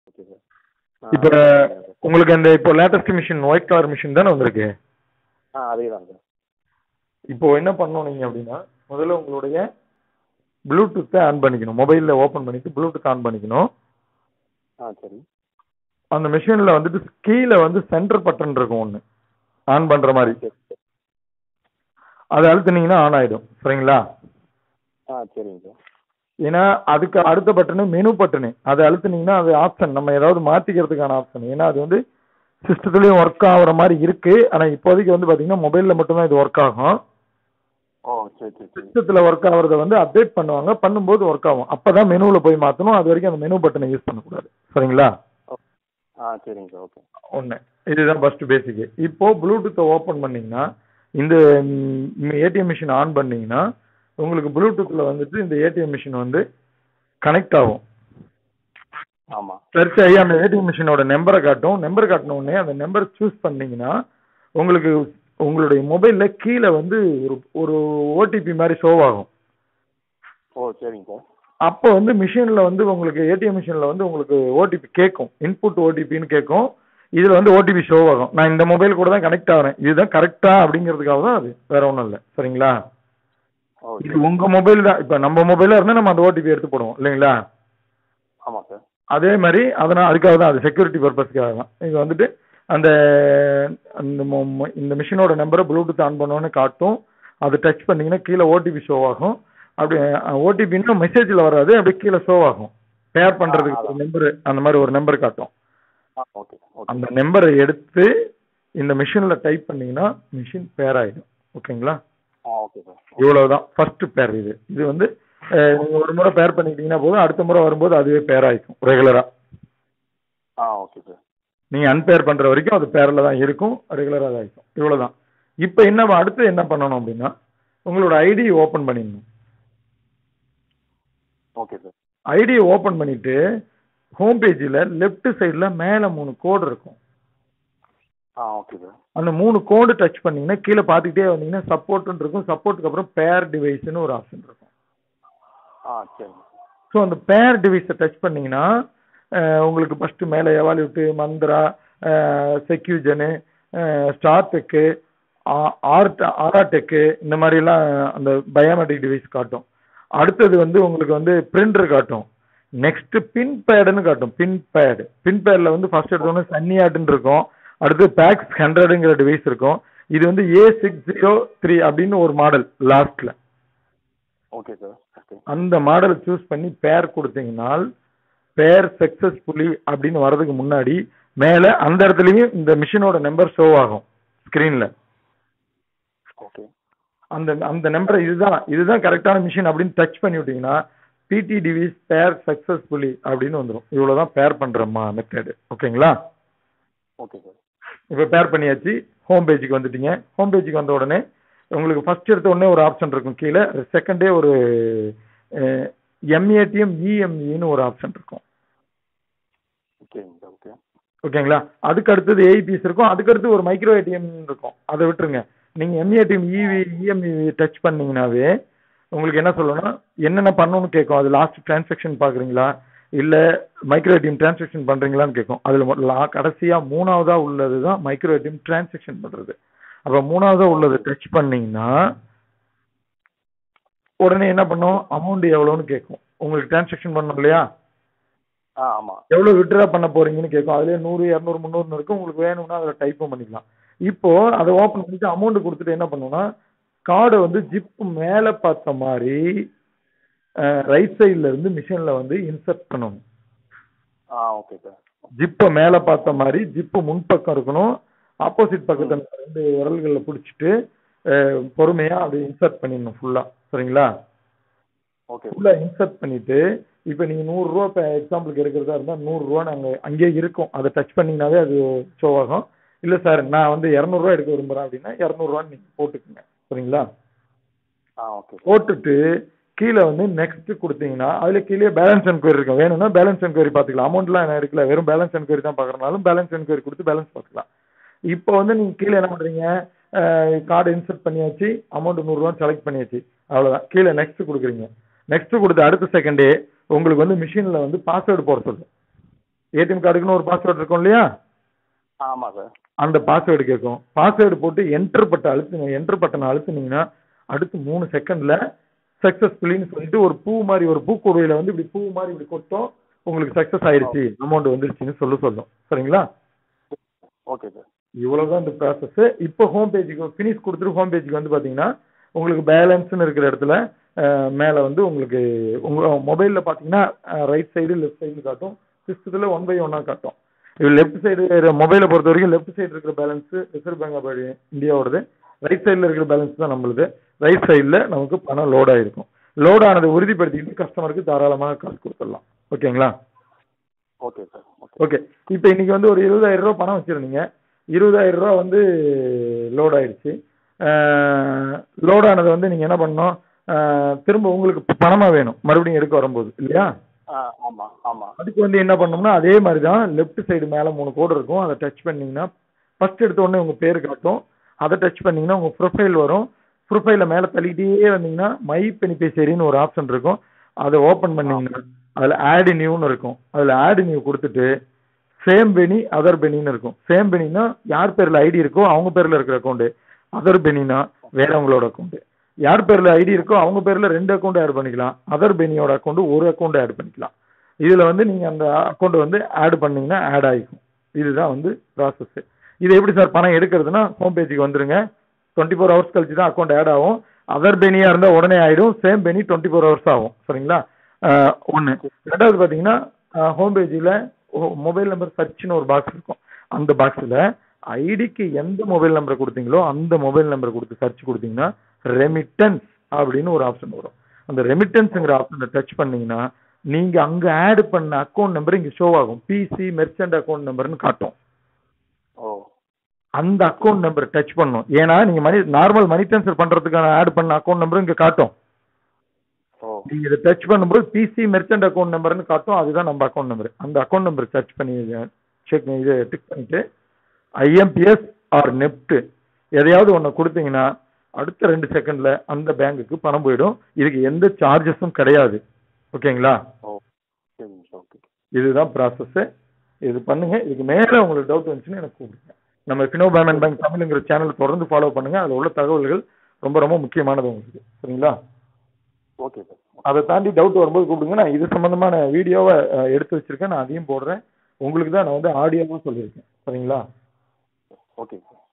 okay sir இப்போ உங்களுக்கு அந்த இப்போ latest machine white colour machine தானே வந்திருக்கு ஆ அதே தான் சார் இப்போ என்ன பண்ணணும் நீங்கள் அப்படின்னா முதல்ல உங்களுடைய ப்ளூடூத்தை ஆன் பண்ணிக்கணும் மொபைலில் ஓப்பன் பண்ணிட்டு ப்ளூடூத் ஆன் பண்ணிக்கணும் ஆ சரி அந்த மிஷினில் வந்துட்டு கீழே வந்து சென்டர் பட்டன் இருக்கும் ஒன்று ஆன் பண்ணுற மாதிரி சரி சரி அதை அழுத்துனீங்கன்னா ஆன் ஆயிடும் சரிங்களா ஆ சரிங்க சார் ஏன்னா அதுக்கு அடுத்த பட்டனு மெனு பட்டனு அதை அழுத்துனீங்கன்னா அது ஆப்ஷன் நம்ம ஏதாவது மாற்றிக்கிறதுக்கான ஆப்ஷன் ஏன்னா அது வந்து சிஸ்டத்துலேயும் ஒர்க் ஆகுற மாதிரி இருக்கு ஆனால் இப்போதைக்கு வந்து பார்த்தீங்கன்னா மொபைலில் மட்டும்தான் இது ஒர்க் ஆகும் ஓ சரி சரி சரி சிஸ்டத்தில் ஒர்க் ஆகுறத வந்து அப்டேட் பண்ணுவாங்க பண்ணும்போது ஒர்க் ஆகும் அப்போ தான் மெனுவில் போய் மாற்றணும் அது வரைக்கும் அந்த மெனு பட்டனை யூஸ் பண்ணக்கூடாது சரிங்களா ஆ சரிங்க சார் ஓகே ஒன்று இதுதான் ஃபர்ஸ்ட் பேசிக் இப்போ ப்ளூடூத்தை ஓப்பன் பண்ணீங்கன்னா இந்த ஏடிஎம் மிஷின் ஆன் பண்ணீங்கன்னா உங்களுக்கு ப்ளூடூத்தில் வந்துட்டு இந்த ஏடிஎம் மிஷின் வந்து கனெக்ட் ஆகும் ஆமாம் சர்ச் ஆகி அந்த ஏடிஎம் மிஷினோட நம்பரை காட்டும் நம்பர் காட்டின உடனே அந்த நம்பர் சூஸ் பண்ணீங்கன்னா உங்களுக்கு உங்களுடைய மொபைலில் கீழே வந்து ஒரு ஒரு ஓடிபி மாதிரி ஷோ ஆகும் ஓ சரிங்க சார் அப்போ வந்து மிஷினில் வந்து உங்களுக்கு ஏடிஎம் மிஷினில் வந்து உங்களுக்கு ஓடிபி கேட்கும் இன்புட் ஓடிபின்னு கேட்கும் இதில் வந்து ஓடிபி ஷோ ஆகும் நான் இந்த மொபைல் கூட தான் கனெக்ட் ஆகிறேன் இதுதான் கரெக்டா அப்படிங்கிறதுக்காக தான் அது வேற ஒன்றும் இல்லை சரிங்களா ஓ இது உங்கள் மொபைல் தான் இப்போ நம்ம மொபைலாக இருந்தால் நம்ம அந்த ஓடிபி எடுத்து போடுவோம் இல்லைங்களா ஆமாம் சார் அதே மாதிரி அதனால் அதுக்காக தான் அது செக்யூரிட்டி பர்பஸ்க்காக தான் இது வந்துட்டு அந்த அந்த மொ- மொ- இந்த மிஷினோட நம்பரை ப்ளூடூத் ஆன் பண்ணோன்னு காட்டும் அதை டச் பண்ணீங்கன்னா கீழே ஓடிபி ஷோ ஆகும் அப்படி ஓடிபின்னா மெசேஜில் வராது அப்படியே கீழே ஷோ ஆகும் பேர் பண்ணுறதுக்கு ஒரு நம்பர் அந்த மாதிரி ஒரு நம்பர் காட்டும் ஆ ஓகே ஓகே அந்த நம்பரை எடுத்து இந்த மிஷினில் டைப் பண்ணீங்கன்னா மிஷின் பேர் ஆகிடும் ஓகேங்களா ஆ ஓகே சார் இவ்வளவுதான் ஃபர்ஸ்ட் பேர் இது இது வந்து அஹ், நீங்க ஒரு முறை பேர் பண்ணிக்கிட்டீங்கன்னா போதும் அடுத்த முறை வரும்போது அதுவே பேர் ஆயிக்கும் ரெகுலரா ஆ ஓகே சார் நீங்க அன்பேர் பண்ற வரைக்கும் அது பேர்ல தான் இருக்கும் ரெகுலரா தான் இருக்கும் இவ்வளவுதான் இப்போ என்ன அடுத்து என்ன பண்ணணும் அப்படின்னா உங்களோட ஐடி ஓபன் பண்ணிடணும் ஓகே சார் ஐடியை ஓபன் பண்ணிட்டு ஹோம் பேஜில் லெஃப்ட் சைடில் மேலே மூணு கோடு இருக்கும் ஆ ஓகே சார் அந்த மூணு கோடு டச் பண்ணீங்கன்னா கீழே பார்த்துக்கிட்டே வந்தீங்கன்னா சப்போர்ட்னு இருக்கும் சப்போர்ட்டுக்கு அப்புறம் பேர் டிவைஸ்னு ஒரு ஆப்ஷன் இருக்கும் ஆ சரிங்க ஸோ அந்த பேர் டிவைஸை டச் பண்ணீங்கன்னா அஹ், உங்களுக்கு ஃபஸ்ட்டு மேலே எவால்யூட்டு மந்த்ரா செக்யூஜனு ஸ்டார்டெக்கு ஆர்ட் ஆராடெக்கு இந்த மாதிரிலாம் அந்த பயோமெட்ரிக் டிவைஸ் காட்டும் அடுத்தது வந்து உங்களுக்கு வந்து பிரிண்டர் காட்டும் நெக்ஸ்ட் பின் பேடுன்னு காட்டும் பின் பேடு பின் பேடில் வந்து ஃபர்ஸ்ட் எடுத்தோன்னே சன்னியாட்டுன்னு இருக்கும் அடுத்து பேக்ஸ் ஹண்ட்ரடுங்கிற டிவைஸ் இருக்கும் இது வந்து ஏ சிக்ஸ் ஜீரோ த்ரீ அப்படின்னு ஒரு மாடல் லாஸ்ட்ல ஓகே சார் ஓகே அந்த மாடலை சூஸ் பண்ணி பேர் கொடுத்தீங்கனால் பேர் சக்சஸ்ஃபுல்லி அப்படின்னு வர்றதுக்கு முன்னாடி மேலே அந்த இடத்துலையும் இந்த மிஷினோட நம்பர் ஷோ ஆகும் ஸ்க்ரீனில் ஓகே அந்த அந்த நம்பரை இதுதான் இதுதான் கரெக்டான மிஷின் அப்படின்னு டச் பண்ணி விட்டீங்கன்னா பிடி டிவிஸ் பேர் சக்சஸ்ஃபுல்லி அப்படின்னு வந்துடும் இவ்வளோதான் பேர் பண்ணுற மெத்தடு ஓகேங்களா ஓகே சார் இப்போ பேர் பண்ணியாச்சு ஹோம் பேஜுக்கு வந்துட்டீங்க ஹோம் பேஜுக்கு வந்த உடனே உங்களுக்கு ஃபர்ஸ்ட் எடுத்த உடனே ஒரு ஆப்ஷன் இருக்கும் கீழே செகண்டே ஒரு எம்ஏடிஎம் இஎம்இன்னு ஒரு ஆப்ஷன் இருக்கும் ஓகேங்க சார் ஓகே ஓகேங்களா அதுக்கு அடுத்தது ஏஐபிஎஸ் இருக்கும் அதுக்கு அடுத்து ஒரு மைக்ரோ ஏடிஎம் இருக்கும் அதை விட்டுருங்க நீங்கள் எம்ஏடிஎம் இவி இஎம்இ டச் பண்ணீங்கன்னாவே உங்களுக்கு என்ன சொல்லணும்னா என்னென்ன பண்ணணும்னு கேட்கும் அது லாஸ்ட் டிரான்சாக்ஷன் பார்க்குறீங்களா இல்லை மைக்ரோ ஏடிஎம் டிரான்சாக்ஷன் பண்ணுறீங்களான்னு கேட்கும் அதில் லா கடைசியாக மூணாவதாக உள்ளது தான் மைக்ரோ ஏடிஎம் டிரான்சாக்ஷன் பண்ணுறது அப்போ மூணாவதாக உள்ளது டச் பண்ணீங்கன்னா உடனே என்ன பண்ணும் அமௌண்ட் எவ்வளோன்னு கேட்கும் உங்களுக்கு டிரான்சாக்ஷன் பண்ணணும் இல்லையா ஆ ஆமாம் எவ்வளோ விட்ரா பண்ண போறீங்கன்னு கேட்கும் அதுலேயே நூறு இரநூறு முந்நூறுன்னு இருக்கும் உங்களுக்கு வேணும்னா அதில் டைப்பும் பண்ணிக்கலாம் இப்போ அதை ஓப்பன் பண்ணிட்டு அமௌண்ட் கொடுத்துட்டு என்ன பண்ணணும்னா கார்டை வந்து ஜிப் மேலே பார்த்த மாதிரி ரைட் சைடில் இருந்து மிஷினில் வந்து இன்சர்ட் பண்ணணும் ஆ ஓகே சார் ஜிப்பை மேலே பார்த்த மாதிரி ஜிப்பு முன்பக்கம் இருக்கணும் ஆப்போசிட் பக்கத்தில் ரெண்டு விரல்களில் பிடிச்சிட்டு பொறுமையாக அதை இன்சர்ட் பண்ணிடணும் ஃபுல்லாக சரிங்களா ஓகே ஃபுல்லாக இன்சர்ட் பண்ணிட்டு இப்போ நீங்கள் நூறுரூவா இப்போ எக்ஸாம்பிளுக்கு எடுக்கிறதா இருந்தால் நூறுரூவா நாங்கள் அங்கேயே இருக்கும் அதை டச் பண்ணிங்கனாவே அது ஷோ ஆகும் இல்லை சார் நான் வந்து இரநூறுவா எடுக்க விரும்புகிறேன் அப்படின்னா இரநூறுவான்னு நீங்கள் போட்டுக்குங்க சரிங்களா ஆ ஓகே போட்டுட்டு கீழே வந்து நெக்ஸ்ட் கொடுத்தீங்கன்னா அதில் கீழே பேலன்ஸ் என்கொயரி இருக்கும் வேணும்னா பேலன்ஸ் என்கொயரி பார்த்துக்கலாம் அமௌண்ட்லாம் என்ன இருக்குல்ல வெறும் பேலன்ஸ் என்கொயரி தான் பார்க்குறனாலும் பேலன்ஸ் என்கொயரி கொடுத்து பேலன்ஸ் பார்த்துக்கலாம் இப்போ வந்து நீங்கள் கீழே என்ன பண்ணுறீங்க கார்டு இன்சர்ட் பண்ணியாச்சு அமௌண்ட் நூறுரூவான்னு செலக்ட் பண்ணியாச்சு அவ்வளோதான் கீழே நெக்ஸ்ட் கொடுக்குறீங்க நெக்ஸ்ட் கொடுத்த அடுத்த செகண்டே உங்களுக்கு வந்து மிஷினில் வந்து பாஸ்வேர்டு போட சொல்லும் ஏடிஎம் கார்டுக்குன்னு ஒரு பாஸ்வேர்டு இருக்கும் இல்லையா ஆ ஆமாம் சார் அந்த பாஸ்வேர்டு கேட்கும் பாஸ்வேர்டு போட்டு என்டர் பட்ட அழுத்துங்க என்டர் பட்டனை அழுத்துனீங்கன்னா அடுத்து மூணு செகண்ட்ல சக்சஸ்ஃபுல்லின்னு சொல்லிட்டு ஒரு பூ மாதிரி ஒரு பூக்கூடையில வந்து இப்படி பூ மாதிரி இப்படி கொட்டும் உங்களுக்கு சக்சஸ் ஆயிருச்சு அமௌண்ட் வந்துருச்சுன்னு சொல்ல சொல்லும் சரிங்களா ஓகே சார் இவ்வளவுதான் இந்த ப்ராசஸ் இப்போ ஹோம் பேஜுக்கு ஃபினிஷ் கொடுத்துட்டு ஹோம் பேஜுக்கு வந்து பாத்தீங்கன்னா உங்களுக்கு பேலன்ஸ்னு இருக்கிற இடத்துல அஹ், மேல வந்து உங்களுக்கு உங்க மொபைல்ல பாத்தீங்கன்னா ரைட் சைடு லெஃப்ட் சைடு காட்டும் சிஸ்டத்துல ஒன் பை ஒன்னா காட்டும் இது லெஃப்ட் சைடு மொபைலை பொறுத்த வரைக்கும் லெஃப்ட் சைடு இருக்கிற பேலன்ஸ் ரிசர்வ் பேங்க் ஆஃப் இந்தியாவோடது ரைட் சைடுல இருக்கிற பேலன்ஸ் தான் நம்மளுது ரைட் சைடுல நமக்கு பணம் லோட் ஆயிருக்கும் லோட் ஆனதை உறுதிப்படுத்திக்கிட்டு கஸ்டமருக்கு தாராளமாக காசு கொடுத்துடலாம் ஓகேங்களா ஓகே சார் ஓகே ஓகே இப்போ இன்னைக்கு வந்து ஒரு இருபதாயிரம் ரூபா பணம் வச்சிருந்தீங்க இருபதாயிரம் ரூபா வந்து லோட் ஆயிடுச்சு லோட் ஆனது வந்து நீங்க என்ன பண்ணணும் அஹ், திரும்ப உங்களுக்கு பணமா வேணும் மறுபடியும் எடுக்க வரும்போது இல்லையா ஆ ஆமாம் ஆமாம் அதுக்கு வந்து என்ன பண்ணோம்னா அதே மாதிரி தான் லெஃப்ட் சைடு மேலே மூணு கோடு இருக்கும் அதை டச் பண்ணீங்கன்னா ஃபர்ஸ்ட் எடுத்த உடனே உங்க பேர் காட்டும் அதை டச் பண்ணீங்கன்னா உங்க ப்ரொஃபைல் வரும் ப்ரொஃபைல மேலே தள்ளிக்கிட்டே வந்தீங்கன்னா மை பெனிஃபிஷரின்னு ஒரு ஆப்ஷன் இருக்கும் அதை ஓப்பன் பண்ணீங்கன்னா அதில் ஆட் நியூன்னு இருக்கும் அதில் ஆட் நியூ கொடுத்துட்டு சேம் பெனி அதர் பெனின்னு இருக்கும் சேம் பெனினா யார் பேர்ல ஐடி இருக்கோ அவங்க பேர்ல இருக்கிற அக்கௌண்ட் அதர் பெனினா வேறவங்களோட அக்கௌண்ட் யார் பேர்ல ஐடி இருக்கோ அவங்க பேர்ல ரெண்டு அக்கௌண்ட் ஆட் பண்ணிக்கலாம் அதர் பெனியோட அக்கௌண்ட் ஒரு அக்கௌண்ட் ஆட் பண்ணிக்கலாம் இதுல வந்து நீங்க அந்த அக்கௌண்ட் வந்து ஆட் பண்ணீங்கன்னா ஆட் ஆகிக்கும் இதுதான் வந்து ப்ராசஸ் இது எப்படி சார் பணம் எடுக்கிறதுனா ஹோம் பேஜுக்கு வந்துருங்க டுவெண்ட்டி ஃபோர் ஹவர்ஸ் கழிச்சு தான் அக்கௌண்ட் ஆட் ஆகும் அதர் பெனியா இருந்தா உடனே ஆயிடும் same bene twenty four hours ஆகும் சரிங்களா ஒன்று ரெண்டாவது பார்த்தீங்கன்னா ஹோம் பேஜில் மொபைல் நம்பர் சர்ச்னு ஒரு பாக்ஸ் இருக்கும் அந்த பாக்ஸில் ஐடிக்கு எந்த மொபைல் நம்பரை கொடுத்தீங்களோ அந்த மொபைல் நம்பர் கொடுத்து சர்ச் கொடுத்தீங்கன்னா ரெமிட்டன்ஸ் அப்படின்னு ஒரு ஆப்ஷன் வரும் அந்த ரெமிட்டன்ஸுங்கிற ஆப்ஷனை டச் பண்ணீங்கன்னா நீங்க அங்க ஆட் பண்ண அக்கௌண்ட் நம்பர் இங்க ஷோ ஆகும் பிசி மெர்ச்சன்ட் அக்கௌண்ட் நம்பர்னு காட்டும் ஓ அந்த அக்கௌண்ட் நம்பர் டச் பண்ணும் ஏன்னா நீங்க மணி நார்மல் மணி ட்ரான்ஸ்ஃபர் பண்றதுக்கான ஆட் பண்ண அக்கௌண்ட் நம்பர் இங்க காட்டும் ஓ நீங்க இதை டச் பண்ணும்போது பிசி மெர்ச்சன்ட் அக்கௌண்ட் நம்பர்னு காட்டும் அதுதான் நம்ம அக்கௌண்ட் நம்பர் அந்த அக்கௌண்ட் நம்பர் சர்ச் பண்ணி செக் இது டிக் பண்ணிட்டு ஐஎம்பிஎஸ் ஆர் நெப்ட் எதையாவது ஒன்று கொடுத்தீங்கன்னா அடுத்த ரெண்டு செகண்ட்ல அந்த பேங்க்குக்கு பணம் போயிடும் இதுக்கு எந்த சார்ஜஸும் கிடையாது ஓகேங்களா ஓ சரிங்க சார் ஓகே இதுதான் ப்ராசஸ் இது பண்ணுங்க இதுக்கு மேல உங்களுக்கு டவுட் வந்துச்சுன்னா எனக்கு கூப்பிடுங்க நம்ம ஃபினோ பேமெண்ட் பேங்க் தமிழ்ங்கிற சேனல் தொடர்ந்து ஃபாலோ பண்ணுங்க அதுல உள்ள தகவல்கள் ரொம்ப ரொம்ப முக்கியமானது உங்களுக்கு சரிங்களா ஓகே சார் அதை தாண்டி டவுட் வரும்போது கூப்பிடுங்க நான் இது சம்பந்தமான வீடியோவை அஹ், எடுத்து வச்சிருக்கேன் நான் அதையும் போடுறேன் உங்களுக்கு தான் நான் வந்து ஆடியோவும் சொல்லியிருக்கேன் சரிங்களா ஓகே சார்